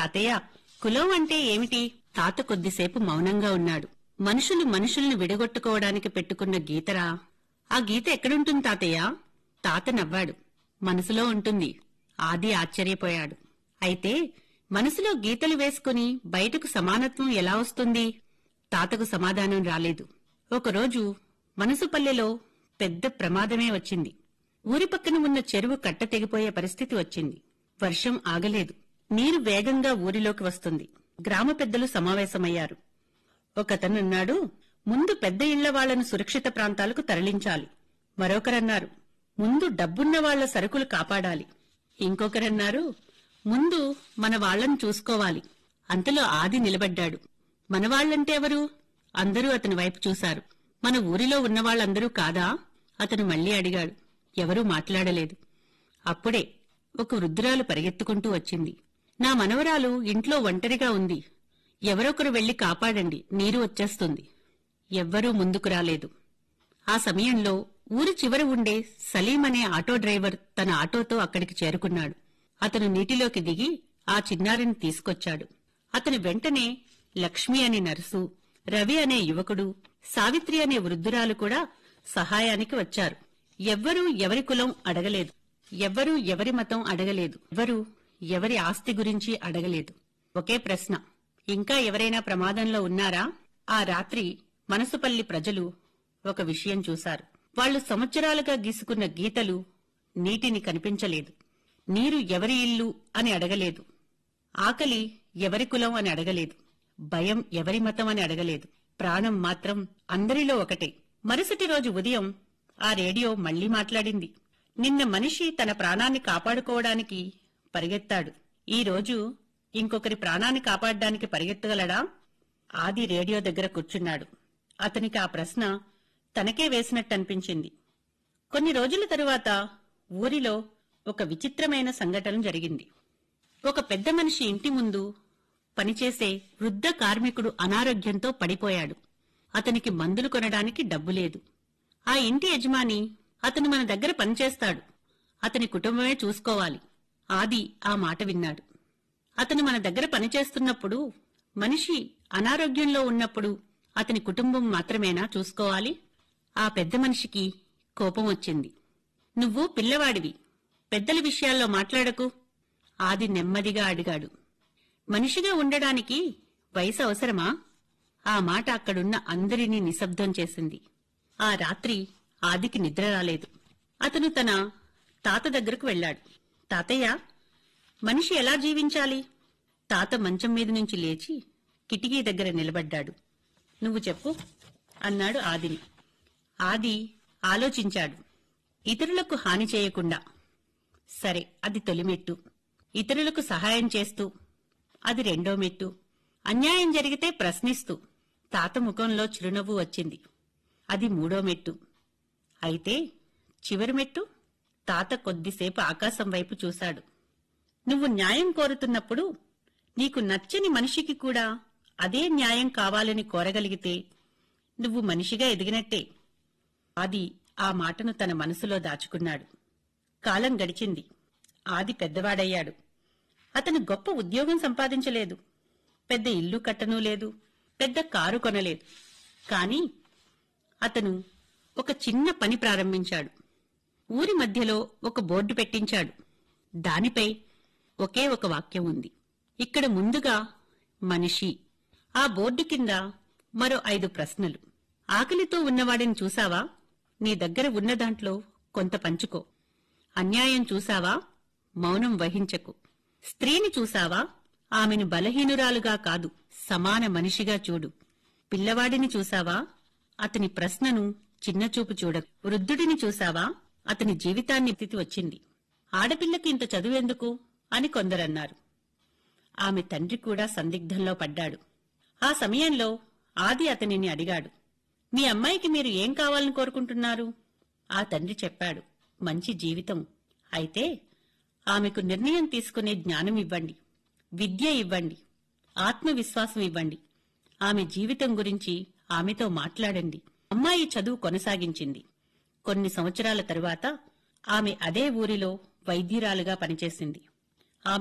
తాతయ్య కులం అంటే ఏమిటి తాత కొద్దిసేపు మౌనంగా ఉన్నాడు మనుషులు మనుషుల్ని విడగొట్టుకోవడానికి పెట్టుకున్న గీతరా ఆ గీత ఎక్కడుంటుంది తాతయ్య తాత నవ్వాడు మనసులో ఉంటుంది ఆది ఆశ్చర్యపోయాడు అయితే మనసులో గీతలు వేసుకుని బయటకు సమానత్వం ఎలా వస్తుంది తాతకు సమాధానం రాలేదు ఒకరోజు మనసు పల్లెలో పెద్ద ప్రమాదమే వచ్చింది ఊరి పక్కన ఉన్న చెరువు కట్ట తెగిపోయే పరిస్థితి వచ్చింది వర్షం ఆగలేదు నీరు వేగంగా ఊరిలోకి వస్తుంది గ్రామ పెద్దలు సమావేశమయ్యారు ఒకతనున్నాడు ముందు పెద్ద ఇళ్ల వాళ్లను సురక్షిత ప్రాంతాలకు తరలించాలి మరొకరన్నారు ముందు డబ్బున్న వాళ్ల సరుకులు కాపాడాలి ఇంకొకరన్నారు ముందు మన వాళ్లను చూసుకోవాలి అంతలో ఆది నిలబడ్డాడు మన వాళ్ళంటే ఎవరు అందరూ అతని వైపు చూశారు మన ఊరిలో ఉన్న వాళ్ళందరూ కాదా అతను మళ్లీ అడిగాడు ఎవరూ మాట్లాడలేదు అప్పుడే ఒక వృద్ధురాలు పరిగెత్తుకుంటూ వచ్చింది నా మనవరాలు ఇంట్లో ఒంటరిగా ఉంది ఎవరొకరు వెళ్లి కాపాడండి నీరు వచ్చేస్తుంది ఎవ్వరూ ముందుకు రాలేదు ఆ సమయంలో ఊరి చివర ఉండే సలీం అనే ఆటో డ్రైవర్ తన ఆటోతో అక్కడికి చేరుకున్నాడు అతను నీటిలోకి దిగి ఆ చిన్నారిని తీసుకొచ్చాడు అతని వెంటనే లక్ష్మి అనే నర్సు రవి అనే యువకుడు సావిత్రి అనే వృద్ధురాలు కూడా సహాయానికి వచ్చారు ఎవ్వరూ ఎవరి కులం అడగలేదు ఎవ్వరూ ఎవరి మతం అడగలేదు ఎవ్వరూ ఎవరి ఆస్తి గురించి అడగలేదు ఒకే ప్రశ్న ఇంకా ఎవరైనా ప్రమాదంలో ఉన్నారా ఆ రాత్రి మనసుపల్లి ప్రజలు ఒక విషయం చూశారు వాళ్ళు సంవత్సరాలుగా గీసుకున్న గీతలు నీటిని కనిపించలేదు నీరు ఎవరి ఇల్లు అని అడగలేదు ఆకలి ఎవరి కులం అని అడగలేదు భయం ఎవరి మతం అని అడగలేదు ప్రాణం మాత్రం అందరిలో ఒకటే మరుసటి రోజు ఉదయం ఆ రేడియో మళ్లీ మాట్లాడింది నిన్న మనిషి తన ప్రాణాన్ని కాపాడుకోవడానికి పరిగెత్తాడు ఈ రోజు ఇంకొకరి ప్రాణాన్ని కాపాడడానికి పరిగెత్తగలడా ఆది రేడియో దగ్గర కూర్చున్నాడు అతనికి ఆ ప్రశ్న తనకే వేసినట్టనిపించింది కొన్ని రోజుల తరువాత ఊరిలో ఒక విచిత్రమైన సంఘటన జరిగింది ఒక పెద్ద మనిషి ఇంటి ముందు పనిచేసే వృద్ధ కార్మికుడు అనారోగ్యంతో పడిపోయాడు అతనికి మందులు కొనడానికి డబ్బు లేదు ఆ ఇంటి యజమాని అతను మన దగ్గర పనిచేస్తాడు అతని కుటుంబమే చూసుకోవాలి ఆది ఆ మాట విన్నాడు అతను మన దగ్గర పనిచేస్తున్నప్పుడు మనిషి అనారోగ్యంలో ఉన్నప్పుడు అతని కుటుంబం మాత్రమేనా చూసుకోవాలి ఆ పెద్ద మనిషికి కోపం వచ్చింది నువ్వు పిల్లవాడివి పెద్దల విషయాల్లో మాట్లాడకు ఆది నెమ్మదిగా అడిగాడు మనిషిగా ఉండడానికి వయసు అవసరమా ఆ మాట అక్కడున్న అందరినీ నిశ్శబ్దం చేసింది ఆ రాత్రి ఆదికి నిద్ర రాలేదు అతను తన తాత దగ్గరకు వెళ్ళాడు తాతయ్య మనిషి ఎలా జీవించాలి తాత మంచం మీద నుంచి లేచి కిటికీ దగ్గర నిలబడ్డాడు నువ్వు చెప్పు అన్నాడు ఆదిని ఆది ఆలోచించాడు ఇతరులకు హాని చేయకుండా సరే అది తొలి మెట్టు ఇతరులకు సహాయం చేస్తూ అది రెండో మెట్టు అన్యాయం జరిగితే ప్రశ్నిస్తూ తాత ముఖంలో చిరునవ్వు వచ్చింది అది మూడో మెట్టు అయితే చివరి మెట్టు తాత కొద్దిసేపు ఆకాశం వైపు చూశాడు నువ్వు న్యాయం కోరుతున్నప్పుడు నీకు నచ్చని మనిషికి కూడా అదే న్యాయం కావాలని కోరగలిగితే నువ్వు మనిషిగా ఎదిగినట్టే ఆది ఆ మాటను తన మనసులో దాచుకున్నాడు కాలం గడిచింది ఆది పెద్దవాడయ్యాడు అతను గొప్ప ఉద్యోగం సంపాదించలేదు పెద్ద ఇల్లు కట్టనూ లేదు పెద్ద కారు కొనలేదు కాని అతను ఒక చిన్న పని ప్రారంభించాడు ఊరి మధ్యలో ఒక బోర్డు పెట్టించాడు దానిపై ఒకే ఒక వాక్యం ఉంది ఇక్కడ ముందుగా మనిషి ఆ బోర్డు కింద మరో ఐదు ప్రశ్నలు ఆకలితో ఉన్నవాడిని చూసావా నీ దగ్గర ఉన్న దాంట్లో కొంత పంచుకో అన్యాయం చూసావా మౌనం వహించకు స్త్రీని చూసావా ఆమెను బలహీనురాలుగా కాదు సమాన మనిషిగా చూడు పిల్లవాడిని చూసావా అతని ప్రశ్నను చిన్నచూపు చూడకు వృద్ధుడిని చూసావా అతని జీవితాన్ని స్థితి వచ్చింది ఆడపిల్లకి ఇంత చదువెందుకు అని కొందరన్నారు ఆమె తండ్రి కూడా సందిగ్ధంలో పడ్డాడు ఆ సమయంలో ఆది అతనిని అడిగాడు మీ అమ్మాయికి మీరు ఏం కావాలని కోరుకుంటున్నారు ఆ తండ్రి చెప్పాడు మంచి జీవితం అయితే ఆమెకు నిర్ణయం తీసుకునే జ్ఞానం ఇవ్వండి విద్య ఇవ్వండి ఆత్మవిశ్వాసం ఇవ్వండి ఆమె జీవితం గురించి ఆమెతో మాట్లాడండి అమ్మాయి చదువు కొనసాగించింది కొన్ని సంవత్సరాల తరువాత ఆమె అదే ఊరిలో వైద్యురాలుగా పనిచేసింది